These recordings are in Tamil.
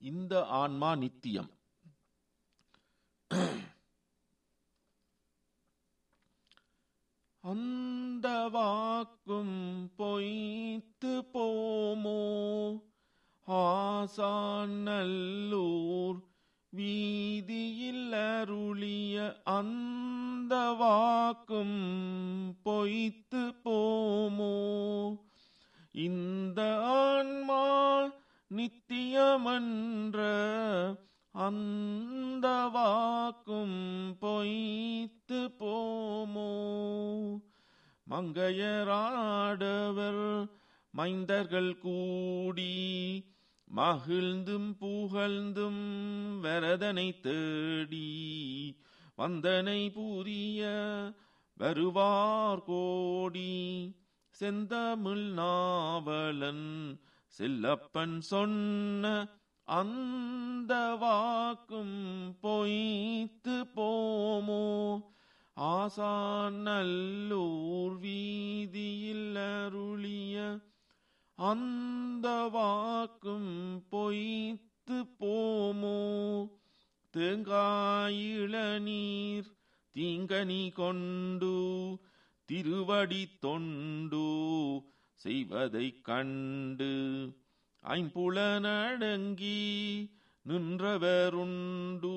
இந்த ஆன்மா நித்தியம் அந்த வாக்கும் பொய்த்து போமோ ஆசான் நல்லூர் வீதியில் அருளிய அந்த வாக்கும் பொய்த்து போமோ இந்த ஆன்மா நித்தியமன்ற அந்த வாக்கும் பொய்த்து போமோ மங்கையராடவர் மைந்தர்கள் கூடி மகிழ்ந்தும் புகழ்ந்தும் வரதனை தேடி வந்தனை புரிய வருவார் கோடி செந்தமிழ் நாவலன் செல்லப்பன் சொன்ன அந்த வாக்கும் பொய்த்து போமோ ஆசான் நல்லூர் வீதியில் அருளிய அந்த வாக்கும் பொய்த்து போமோ தேங்காயிள நீர் தீங்கனி கொண்டு திருவடி தொண்டு செய்வதைக் கண்டு ஐம்புலனடங்கி நின்றவருண்டு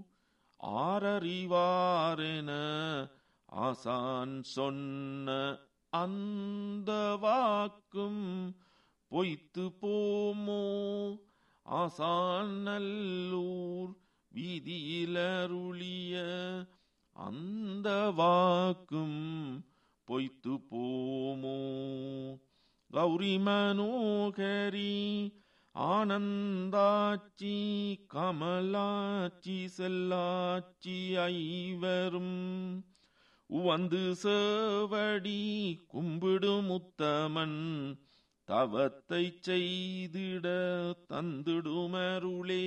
ஆரறிவாரென ஆசான் சொன்ன அந்த வாக்கும் பொய்த்து போமோ ஆசான் நல்லூர் வீதியிலருளிய அந்த வாக்கும் பொய்த்து போமோ கௌரி மனோகரி ஆனந்தாச்சி கமலாச்சி செல்லாச்சி ஐவரும் உவந்து சேவடி கும்பிடும் உத்தமன் தவத்தை செய்திட தந்திடுமருளே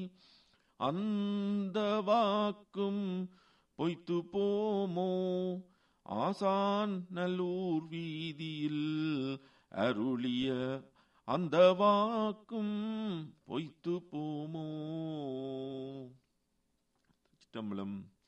அந்த வாக்கும் பொய்த்து போமோ ஆசான் நல்லூர் வீதியில் அருளிய அந்த வாக்கும் பொய்த்து போமோ சிற்றம்பலம்